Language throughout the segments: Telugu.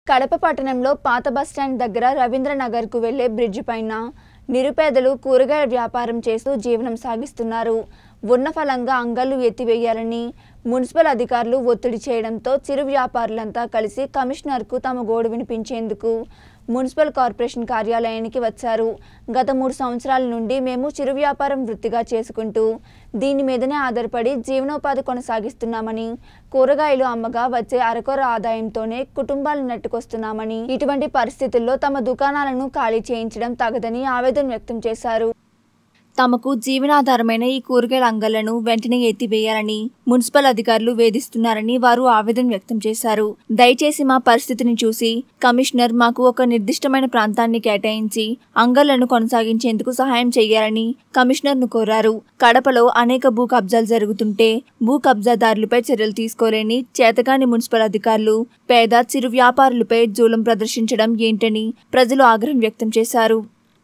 కడప పట్టణంలో పాత బస్టాండ్ దగ్గర రవీంద్రనగర్కు వెళ్లే బ్రిడ్జి పైన నిరుపేదలు కూరగాయల వ్యాపారం చేస్తూ జీవనం సాగిస్తున్నారు ఉన్న ఫలంగా అంగళ్ళు ఎత్తివేయాలని మున్సిపల్ అధికారులు ఒత్తిడి చేయడంతో చిరు వ్యాపారులంతా కలిసి కమిషనర్కు తమ గోడు వినిపించేందుకు మున్సిపల్ కార్పొరేషన్ కార్యాలయానికి వచ్చారు గత మూడు సంవత్సరాల నుండి మేము చిరు వ్యాపారం వృత్తిగా చేసుకుంటూ దీని మీదనే ఆధారపడి జీవనోపాధి కొనసాగిస్తున్నామని కూరగాయలు అమ్మగా వచ్చే అరకొర ఆదాయంతోనే కుటుంబాలను నెట్టుకొస్తున్నామని ఇటువంటి పరిస్థితుల్లో తమ దుకాణాలను ఖాళీ చేయించడం తగదని ఆవేదన వ్యక్తం చేశారు తమకు జీవనాధారమైన ఈ కూరగాయల అంగళ్లను వెంటనే ఎత్తివేయాలని మున్సిపల్ అధికారులు వేధిస్తున్నారని వారు ఆవేదన వ్యక్తం చేశారు దయచేసి మా పరిస్థితిని చూసి కమిషనర్ మాకు ఒక నిర్దిష్టమైన ప్రాంతాన్ని కేటాయించి అంగళ్లను కొనసాగించేందుకు సహాయం చేయాలని కమిషనర్ను కోరారు కడపలో అనేక భూ కబ్జాలు జరుగుతుంటే భూ కబ్జాదారులపై చర్యలు తీసుకోలేని చేతగాని మున్సిపల్ అధికారులు పేద చిరు వ్యాపారులపై జూలం ప్రదర్శించడం ఏంటని ప్రజలు ఆగ్రహం వ్యక్తం చేశారు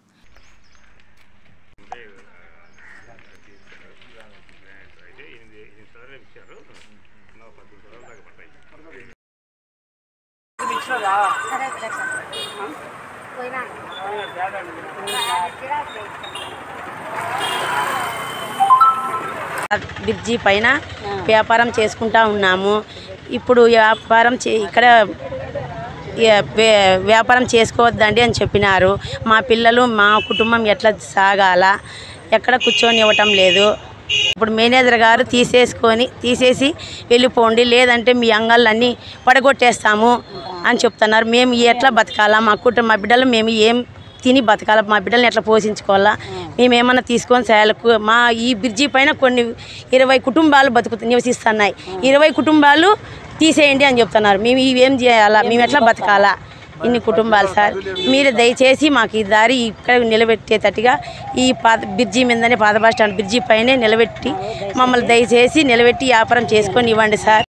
బ్రిడ్జి పైన వ్యాపారం చేసుకుంటా ఉన్నాము ఇప్పుడు వ్యాపారం చే ఇక్కడ ఏ- వే- వ్యాపారం చేసుకోవద్దండి అని చెప్పినారు మా పిల్లలు మా కుటుంబం ఎట్లా సాగాల ఎక్కడ కూర్చొని ఇవ్వటం లేదు ఇప్పుడు మేనేజర్ గారు తీసేసుకొని తీసేసి వెళ్ళిపోండి లేదంటే మీ అంగళ్ళన్నీ పడగొట్టేస్తాము అని చెప్తున్నారు మేము ఎట్లా బతకాలా మా కుటుంబ మా బిడ్డలు మేము ఏం తిని బతకాల మా బిడ్డల్ని ఎట్లా పోషించుకోవాలా మేము ఏమన్నా తీసుకొని చేయాలకు మా ఈ బ్రిడ్జి పైన కొన్ని ఇరవై కుటుంబాలు బతుకు నివసిస్తున్నాయి ఇరవై కుటుంబాలు తీసేయండి అని చెప్తున్నారు మేము ఇవేం చేయాలా మేము ఎట్లా బతకాలా ఇన్ని కుటుంబాలు సార్ మీరు దయచేసి మాకు ఈ దారి ఇక్కడ నిలబెట్టేటట్టుగా ఈ పాత బ్రిడ్జి మీదనే పాత బస్ స్టాండ్ బ్రిడ్జి పైనే నిలబెట్టి మమ్మల్ని దయచేసి నిలబెట్టి వ్యాపారం చేసుకొని ఇవ్వండి సార్